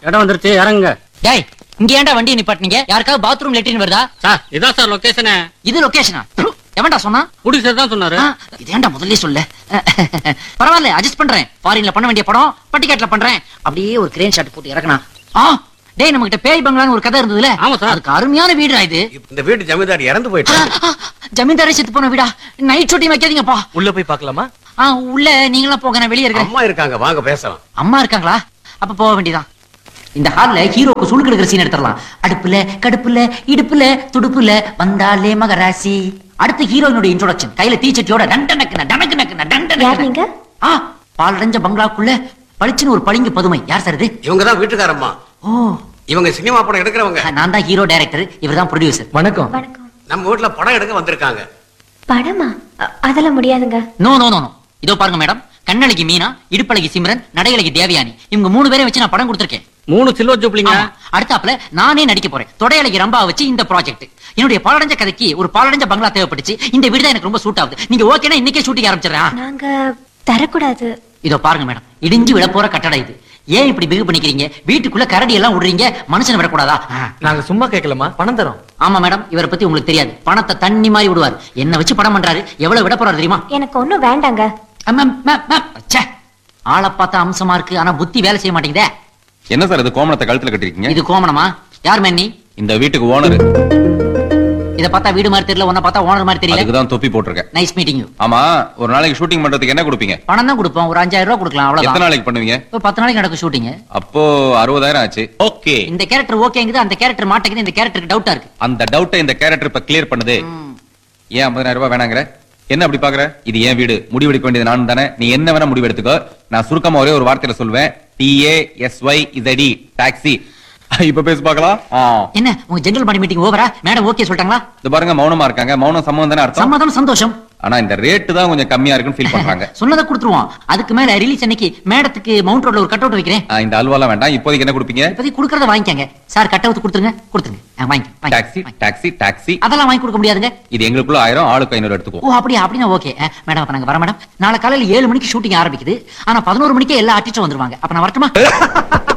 இடம் வந்துருச்சு இறங்குங்க டேய் இங்க ஏன்டா வண்டி நிப்பாட்டினீங்க யாருக்காவது பாத்ரூம் லெட்டின் வருதா சார் இதான் சார் லொகேஷனு இது லொகேஷனா எவன்டா சொன்னா ப்ரொடியூசர் தான் சொன்னாரு ஆ, இது ஏன்டா முதல்ல சொல்ல பரவாயில்ல அட்ஜஸ்ட் பண்றேன் ஃபாரின்ல பண்ண வேண்டிய படம் பட்டிக்காட்ல பண்றேன் அப்படியே ஒரு கிரேன் ஷாட் போட்டு இறக்கணும் ஆ டேய் நம்ம கிட்ட பேய் பங்களான்னு ஒரு கதை இருந்ததுல ஆமா சார். அதுக்கு அருமையான வீடுடா இது இந்த வீட்டு ஜமீன்தார் இறந்து ஆ, போயிட்டாரு ஆ, ஜமீன்தாரே செத்து போன வீடா நைட் ஷூட்டிங் வைக்காதீங்கப்பா உள்ள போய் பார்க்கலாமா ஆ உள்ள நீங்களாம் போங்க நான் வெளியே இருக்கிறேன் அம்மா இருக்காங்க வாங்க பேசலாம் அம்மா இருக்காங்களா அப்ப போக வேண்டியதான் இந்த ஹால்ல ஹீரோக்கு சுழுக்கு எடுக்கிற சீன் எடுத்துடலாம் அடுப்புல கடுப்புல இடுப்புல துடுப்புல வந்தாலே மகராசி அடுத்து ஹீரோயினுடைய இன்ட்ரோடக்ஷன் கையில தீச்சட்டியோட டண்ட நக்குன டனக்கு நக்குன டண்ட யார் நீங்க? ஆ பாலடைஞ்ச பங்களாக்குள்ள பளிச்சுன்னு ஒரு பளிங்கு பதுமை யார் சார் இது இவங்க தான் வீட்டுக்காரம்மா ஓ இவங்க சினிமா படம் எடுக்கிறவங்க நான் தான் ஹீரோ டைரக்டர் இவர் தான் ப்ரொடியூசர் வணக்கம் வணக்கம் நம்ம வீட்டுல படம் எடுக்க வந்திருக்காங்க படமா அ- அதெல்லாம் முடியாதுங்க நோ நோ நோ நோ இதோ பாருங்க மேடம் கண்ணழகி மீனா இடுப்பழகி சிம்ரன் நடையழகி தேவயானி இவங்க மூணு பேரை வச்சு நான் படம் கொடுத்துருக்கேன் மூணு சில்வர் ஜூப்ளிங்க ஆமா. அடுத்தாப்புல நானே நடிக்க போறேன் தொடையழகி ரம்பா வச்சு இந்த ப்ராஜெக்ட் என்னுடைய பாலடைஞ்ச கதைக்கு ஒரு பாலடைஞ்ச பங்களா தேவைப்பட்டுச்சு இந்த வீடு தான் எனக்கு ரொம்ப சூட் ஆகுது நீங்க ஓகேனா இன்னைக்கே ஷூட்டிங் ஆரம்பிச்சிடறேன் நாங்க தரக்கூடாது இதோ பாருங்க மேடம் இடிஞ்சு விட போற கட்டடம் இது ஏன் இப்படி பிகு பண்ணிக்கிறீங்க வீட்டுக்குள்ள கரடி எல்லாம் விடுறீங்க மனுஷனை விடக்கூடாதா ஆ. நாங்க சும்மா கேட்கலாமா பணம் தரோம் ஆமா மேடம் இவரை பத்தி உங்களுக்கு தெரியாது பணத்தை தண்ணி மாதிரி விடுவார் என்ன வச்சு படம் பண்றாரு எவ்வளவு விட போறாரு தெரியுமா எனக்கு ஒண்ணும் வேண்டாங்க அ, மேம், மேம், மேம். ச்சே. ஆளை பார்த்தா அம்சமா இருக்கு ஆனா புத்தி வேலை செய்ய மாட்டேங்குதே என்ன சார் இது கோமணத்தை கழுத்துல கட்டிருக்கீங்க இது கோமணமா யார் மேன் நீ இந்த வீட்டுக்கு ஓனர் இத பார்த்தா வீடு மாதிரி தெரியல உன்னை பார்த்தா ஓனர் மாதிரி தெரியல அதுக்கு தான் தொப்பி போட்டிருக்கேன் நைஸ் மீட்டிங் யூ ஆமா ஒரு நாளைக்கு ஷூட்டிங் பண்றதுக்கு என்ன கொடுப்பீங்க பணம் தான் கொடுப்போம் ஒரு அஞ்சாயிரம் ரூபாய் கொடுக்கலாம் எத்தனை அவ்வளவுதான் நாளைக்கு பண்ணுவீங்க இப்போ பத்து நாளைக்கு நடக்கும் ஷூட்டிங் அப்போ அறுபதாயிரம் ஆச்சு ஓகே இந்த கேரக்டர் ஓகேங்குது அந்த கேரக்டர் மாட்டேங்குது இந்த கேரக்டருக்கு டவுட்டா இருக்கு அந்த டவுட்டை இந்த கேரக்டர் இப்ப கிளியர் பண்ணுது ஏன் ஐம்பதாயிரம் ரூபாய் வேணாங்கிற என்ன அப்படி பாக்குற இது என் வீடு முடிவெடுக்க வேண்டியது நான் தானே நீ என்ன வேணா முடிவு எடுத்துக்கோ நான் சுருக்கமா ஒரே ஒரு வார்த்தையில சொல்வேன் T A S Y Z taxi இப்ப பேசி பார்க்கலாம் ஆ. என்ன உங்க ஜெனரல் பாடி மீட்டிங் ஓவரா மேடம் ஓகே சொல்லிட்டாங்களா இது பாருங்க மௌனமா இருக்காங்க மௌனம் சம்மந்தம் தானே அர்த்தம் சம்மதம் சந்தோஷம் ஆனா இந்த ரேட்டு தான் கொஞ்சம் கம்மியா இருக்குன்னு ஃபீல் பண்றாங்க சொன்னதை கொடுத்துருவோம் அதுக்கு மேல ரிலீஸ் அன்னைக்கு மேடத்துக்கு மவுண்ட் ரோட்ல ஒரு கட் அவுட் வைக்கிறேன் ஆ, இந்த அல்வாலாம் வேண்டாம் இப்போதைக்கு என்ன கொடுப்பீங்க இப்போதைக்கு கொடுக்கறத வாங்கிக்கங்க சார் கட் அவுட் கொடுத்துருங்க கொடுத்துருங்க ஆ, வாங்கி வாங்கி, டாக்ஸி வாங்கி. டாக்ஸி டாக்ஸி அதெல்லாம் வாங்கி கொடுக்க முடியாதுங்க இது எங்களுக்குள்ள ஆயிரம் ஆளுக்கு ஐநூறு எடுத்துக்கோ ஓ அப்படியா அப்படின்னா ஓகே மேடம் அப்ப நாங்க வர மேடம் நாளை காலையில ஏழு மணிக்கு ஷூட்டிங் ஆரம்பிக்குது ஆனா பதினோரு மணிக்கே எல்லா ஆர்டிஸ்டும் வந்துருவாங்க அப்ப நான் வரட்டுமா